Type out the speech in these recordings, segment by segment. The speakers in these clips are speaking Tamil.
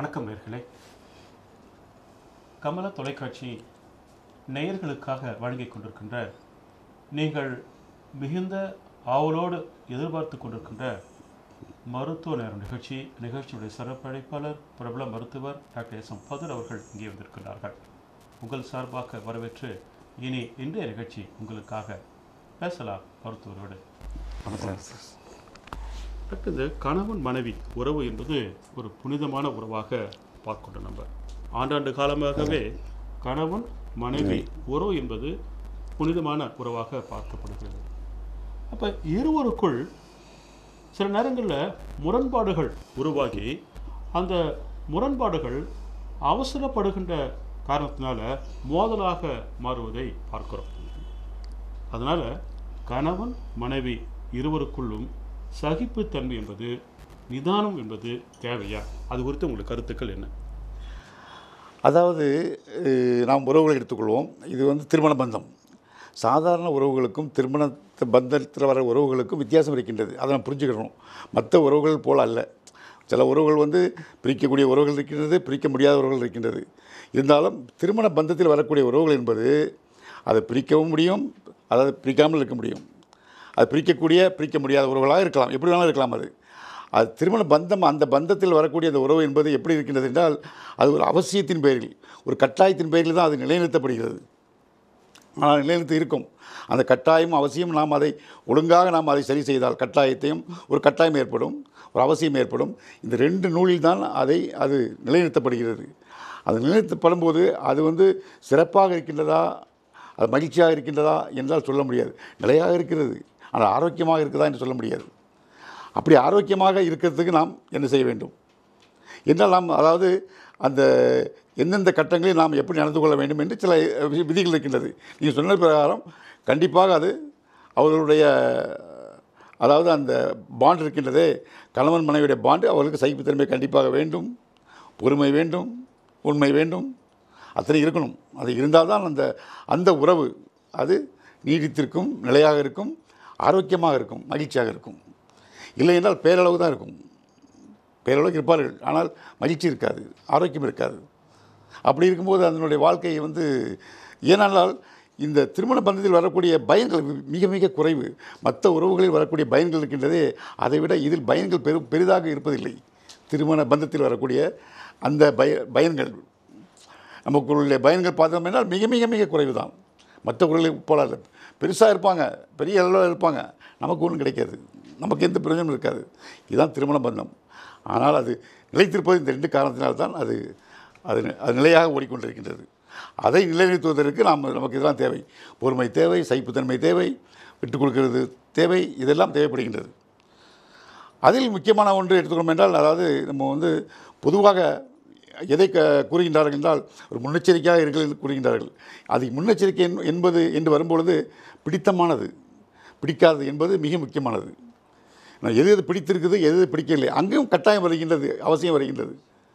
வணக்கம் நேர்களே கமல தொலைக்காட்சி நேயர்களுக்காக வழங்கிக் கொண்டிருக்கின்ற நீங்கள் மிகுந்த ஆவலோடு எதிர்பார்த்து கொண்டிருக்கின்ற மருத்துவ நேரம் நிகழ்ச்சி நிகழ்ச்சியுடைய சிறப்பழைப்பாளர் பிரபல மருத்துவர் டாக்டர் எஸ் எம் பதுர் அவர்கள் இங்கே வந்திருக்கிறார்கள் உங்கள் சார்பாக வரவேற்று இனி இன்றைய நிகழ்ச்சி உங்களுக்காக பேசலாம் மருத்துவரோடு வணக்கம் அடுத்தது கணவன் மனைவி உறவு என்பது ஒரு புனிதமான உறவாக பார்க்கணும் நம்ம ஆண்டாண்டு காலமாகவே கணவன் மனைவி உறவு என்பது புனிதமான உறவாக பார்க்கப்படுகிறது அப்போ இருவருக்குள் சில நேரங்களில் முரண்பாடுகள் உருவாகி அந்த முரண்பாடுகள் அவசரப்படுகின்ற காரணத்தினால மோதலாக மாறுவதை பார்க்கிறோம் அதனால் கணவன் மனைவி இருவருக்குள்ளும் சகிப்புத்தன்மை என்பது நிதானம் என்பது தேவையா அது குறித்து உங்களுக்கு கருத்துக்கள் என்ன அதாவது அஹ், நாம் உறவுகளை எடுத்துக்கொள்வோம் இது வந்து திருமண பந்தம் சாதாரண உறவுகளுக்கும் திருமண பந்தத்தில் வர உறவுகளுக்கும் வித்தியாசம் இருக்கின்றது அதை நாம் புரிஞ்சுக்கணும் மற்ற உறவுகள் போல் அல்ல சில உறவுகள் வந்து பிரிக்கக்கூடிய உறவுகள் இருக்கின்றது பிரிக்க முடியாத உறவுகள் இருக்கின்றது இருந்தாலும் திருமண பந்தத்தில் வரக்கூடிய உறவுகள் என்பது அதை பிரிக்கவும் முடியும் அதாவது பிரிக்காமல் இருக்க முடியும் அது பிரிக்கக்கூடிய பிரிக்க முடியாத உறவுகளாக இருக்கலாம் எப்படி வேணாலும் இருக்கலாம் அது அது திருமண பந்தம் அந்த பந்தத்தில் வரக்கூடிய அந்த உறவு என்பது எப்படி இருக்கின்றது என்றால் அது ஒரு அவசியத்தின் பேரில் ஒரு கட்டாயத்தின் பேரில் தான் அது நிலைநிறுத்தப்படுகிறது ஆனால் நிலைநிறுத்தி இருக்கும் அந்த கட்டாயம் அவசியம் நாம் அதை ஒழுங்காக நாம் அதை சரி செய்தால் கட்டாயத்தையும் ஒரு கட்டாயம் ஏற்படும் ஒரு அவசியம் ஏற்படும் இந்த ரெண்டு நூலில் தான் அதை அது நிலைநிறுத்தப்படுகிறது அது நிலைநிறுத்தப்படும் போது அது வந்து சிறப்பாக இருக்கின்றதா அது மகிழ்ச்சியாக இருக்கின்றதா என்றால் சொல்ல முடியாது நிலையாக இருக்கிறது ஆனால் ஆரோக்கியமாக இருக்குதா என்று சொல்ல முடியாது அப்படி ஆரோக்கியமாக இருக்கிறதுக்கு நாம் என்ன செய்ய வேண்டும் என்றால் நாம் அதாவது அந்த எந்தெந்த கட்டங்களில் நாம் எப்படி நடந்து கொள்ள வேண்டும் என்று சில வி- விதிகள் இருக்கின்றது நீங்கள் சொன்ன பிரகாரம் கண்டிப்பாக அது அவர்களுடைய அதாவது அந்த பாண்ட் இருக்கின்றதே கணவன் மனைவியுடைய பாண்டு அவர்களுக்கு சகிப்புத்தன்மை கண்டிப்பாக வேண்டும் பொறுமை வேண்டும் உண்மை வேண்டும் அத்தனை இருக்கணும் அது இருந்தால்தான் அந்த அந்த உறவு அது நீடித்திருக்கும் நிலையாக இருக்கும் ஆரோக்கியமாக இருக்கும் மகிழ்ச்சியாக இருக்கும் இல்லை என்றால் பேரளவு தான் இருக்கும் பேரளவுக்கு இருப்பார்கள் ஆனால் மகிழ்ச்சி இருக்காது ஆரோக்கியம் இருக்காது அப்படி இருக்கும்போது அதனுடைய வாழ்க்கை வந்து ஏனென்றால் இந்த திருமண பந்தத்தில் வரக்கூடிய பயன்கள் மிக மிக குறைவு மற்ற உறவுகளில் வரக்கூடிய பயன்கள் இருக்கின்றதே அதை விட இதில் பயன்கள் பெரு பெரிதாக இருப்பதில்லை திருமண பந்தத்தில் வரக்கூடிய அந்த பய பயன்கள் நமக்குள்ள பயன்கள் பார்த்தோம் என்றால் மிக மிக மிக குறைவு தான் மற்ற உறவுகளை போல அல்ல பெருசாக இருப்பாங்க பெரிய அளவில் இருப்பாங்க நமக்கு ஒன்றும் கிடைக்காது நமக்கு எந்த பிரயோஜனமும் இருக்காது இதுதான் திருமண பந்தம் ஆனால் அது நிலைத்திருப்பது இந்த ரெண்டு காரணத்தினால்தான் அது அது அது நிலையாக ஓடிக்கொண்டிருக்கின்றது அதை நிலைநிறுத்துவதற்கு நாம் நமக்கு இதெல்லாம் தேவை பொறுமை தேவை சகிப்புத்தன்மை தேவை விட்டுக் கொடுக்கிறது தேவை இதெல்லாம் தேவைப்படுகின்றது அதில் முக்கியமான ஒன்று எடுத்துக்கணும் என்றால் அதாவது நம்ம வந்து பொதுவாக எதை க கூறுகின்றார்கள் என்றால் ஒரு முன்னெச்சரிக்கையாக இருங்கள் என்று கூறுகின்றார்கள் அது முன்னெச்சரிக்கை என்- என்பது என்று வரும்பொழுது பிடித்தமானது பிடிக்காதது என்பது மிக முக்கியமானது நான் எது எது பிடித்திருக்குது எது எது பிடிக்கவில்லை அங்கேயும் கட்டாயம் வருகின்றது அவசியம் வருகின்றது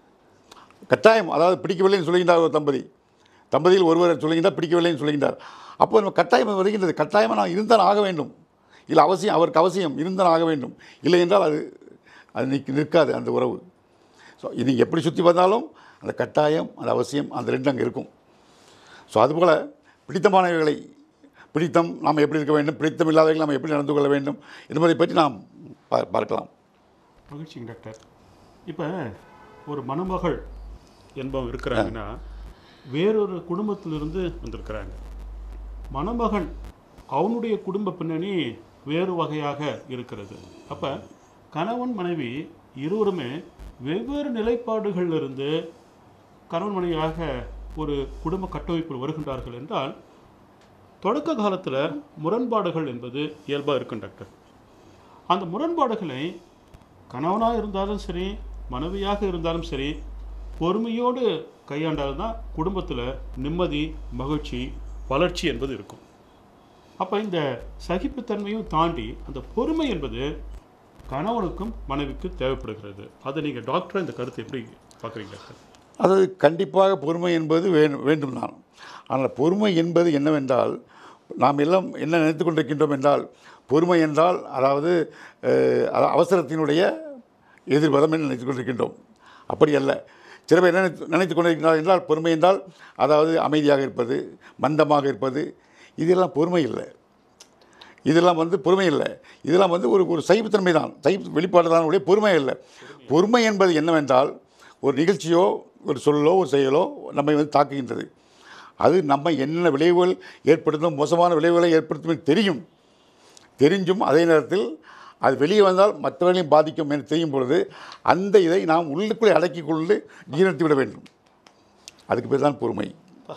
கட்டாயம் அதாவது பிடிக்கவில்லைன்னு சொல்லுகின்றார் ஒரு தம்பதி தம்பதியில் ஒருவர் சொல்லுகின்றார் பிடிக்கவில்லைன்னு சொல்லுகின்றார் அப்போ நம்ம கட்டாயம் வருகின்றது கட்டாயமாக நான் இருந்தால் ஆக வேண்டும் இல்லை அவசியம் அவருக்கு அவசியம் இருந்தால் ஆக வேண்டும் இல்லை என்றால் அது அது நிற்க நிற்காது அந்த உறவு ஸோ இது எப்படி சுற்றி வந்தாலும் அந்த கட்டாயம் அந்த அவசியம் அந்த ரெண்டு அங்கே இருக்கும் ஸோ அதுபோல் பிடித்தமானவைகளை பிடித்தம் நாம் எப்படி இருக்க வேண்டும் பிடித்தம் இல்லாதவர்கள் நாம் எப்படி நடந்து கொள்ள வேண்டும் என்பதை பற்றி நாம் பா- பார்க்கலாம் மகிழ்ச்சிங்க டாக்டர் இப்போ ஒரு மணமகள் என்பவங்க இருக்கிறாங்கன்னா வேறொரு குடும்பத்திலிருந்து வந்திருக்கிறாங்க மணமகன் அவனுடைய குடும்ப பின்னணி வேறு வகையாக இருக்கிறது அப்போ கணவன் மனைவி இருவருமே வெவ்வேறு நிலைப்பாடுகளில் இருந்து கணவன் மனைவியாக ஒரு குடும்ப கட்டமைப்பில் வருகின்றார்கள் என்றால் தொடக்க காலத்தில் முரண்பாடுகள் என்பது இயல்பாக இருக்கும் டாக்டர் அந்த முரண்பாடுகளை கணவனாக இருந்தாலும் சரி மனைவியாக இருந்தாலும் சரி பொறுமையோடு கையாண்டால் தான் குடும்பத்தில் நிம்மதி மகிழ்ச்சி வளர்ச்சி என்பது இருக்கும் அப்போ இந்த சகிப்புத்தன்மையும் தாண்டி அந்த பொறுமை என்பது கணவனுக்கும் மனைவிக்கும் தேவைப்படுகிறது அதை நீங்கள் டாக்டர் இந்த கருத்தை எப்படி பார்க்குறீங்க டாக்டர் அது கண்டிப்பாக பொறுமை என்பது வேண்டும் வேண்டும் தான் ஆனால் பொறுமை என்பது என்னவென்றால் நாம் எல்லாம் என்ன நினைத்து கொண்டிருக்கின்றோம் என்றால் பொறுமை என்றால் அதாவது அஹ், அது அவசரத்தினுடைய எதிர்பதம் என்று நினைத்து கொண்டிருக்கின்றோம் அப்படி அல்ல சில பேர் நினைத்து நினைத்து கொண்டிருக்கிறார் என்றால் பொறுமை என்றால் அதாவது அமைதியாக இருப்பது மந்தமாக இருப்பது இதெல்லாம் பொறுமை இல்லை இதெல்லாம் வந்து பொறுமை இல்லை இதெல்லாம் வந்து ஒரு ஒரு சைப்புத்தன்மை தான் சைப்பு வெளிப்பாடு தான் உடைய பொறுமை இல்லை பொறுமை என்பது என்னவென்றால் ஒரு நிகழ்ச்சியோ ஒரு சொல்லோ ஒரு செயலோ நம்மை வந்து தாக்குகின்றது அது நம்ம என்ன விளைவுகள் ஏற்படுத்தும் மோசமான விளைவுகளை ஏற்படுத்தும் என்று தெரியும் தெரிஞ்சும் அதே நேரத்தில் அது வெளியே வந்தால் மற்றவர்களையும் பாதிக்கும் என்று தெரியும் பொழுது அந்த இதை நாம் உள்ளுக்குள்ளே அடக்கிக் கொண்டு ஜீரணித்து விட வேண்டும் அதுக்கு பேர் தான் பொறுமை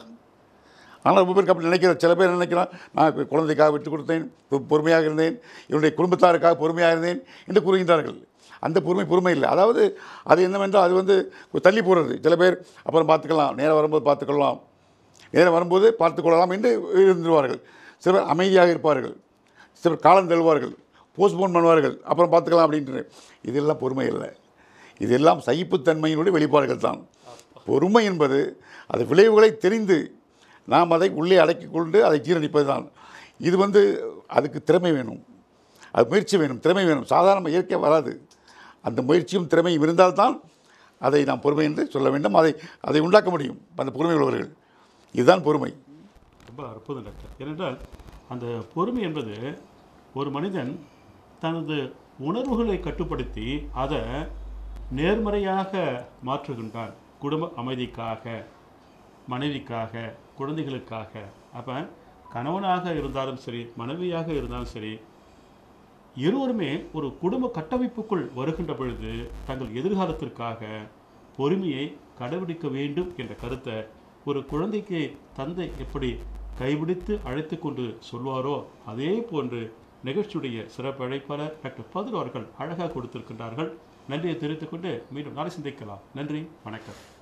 ஆனால் ரொம்ப பேருக்கு அப்படி நினைக்கிற சில பேர் நினைக்கிறான் நான் இப்ப குழந்தைக்காக விட்டு கொடுத்தேன் பொ- பொறுமையாக இருந்தேன் என்னுடைய குடும்பத்தாருக்காக பொறுமையாக இருந்தேன் என்று கூறுகின்றார்கள் அந்த பொறுமை பொறுமை இல்லை அதாவது அது என்னவென்றால் அது வந்து தள்ளி போடுறது சில பேர் அப்புறம் பார்த்துக்கலாம் நேரம் வரும்போது பார்த்துக்கொள்ளலாம் நேரம் வரும்போது பார்த்துக்கொள்ளலாம் என்று இருந்துருவார்கள் சில பேர் அமைதியாக இருப்பார்கள் சில பேர் காலம் தள்ளுவார்கள் போஸ்ட்போன் பண்ணுவார்கள் அப்புறம் பார்த்துக்கலாம் அப்படின்ட்டு இதெல்லாம் பொறுமை இல்லை இதெல்லாம் சகிப்புத்தன்மையினுடைய வெளிப்பாடுகள் தான் பொறுமை என்பது அது விளைவுகளை தெரிந்து நாம் அதை உள்ளே அடக்கிக் கொண்டு அதை ஜீரணிப்பது தான் இது வந்து அதுக்கு திறமை வேணும் அது முயற்சி வேணும் திறமை வேணும் சாதாரண இயற்கை வராது அந்த முயற்சியும் திறமையும் இருந்தால்தான் அதை நாம் பொறுமை என்று சொல்ல வேண்டும் அதை அதை உண்டாக்க முடியும் அந்த பொறுமை உள்ளவர்கள் இதுதான் பொறுமை ரொம்ப அற்புதம் டாக்டர் ஏனென்றால் அந்த பொறுமை என்பது ஒரு மனிதன் தனது உணர்வுகளை கட்டுப்படுத்தி அதை நேர்மறையாக மாற்றுகின்றான் குடும்ப அமைதிக்காக மனைவிக்காக குழந்தைகளுக்காக அப்போ கணவனாக இருந்தாலும் சரி மனைவியாக இருந்தாலும் சரி இருவருமே ஒரு குடும்ப கட்டமைப்புக்குள் வருகின்ற பொழுது தங்கள் எதிர்காலத்திற்காக பொறுமையை கடைபிடிக்க வேண்டும் என்ற கருத்தை ஒரு குழந்தைக்கு தந்தை எப்படி கைபிடித்து அழைத்து கொண்டு சொல்வாரோ அதே போன்று நிகழ்ச்சியுடைய சிறப்பு அழைப்பாளர் டாக்டர் பதில் அவர்கள் அழகாக கொடுத்திருக்கின்றார்கள் நன்றியை தெரிவித்துக் கொண்டு மீண்டும் நாளை சந்திக்கலாம் நன்றி வணக்கம்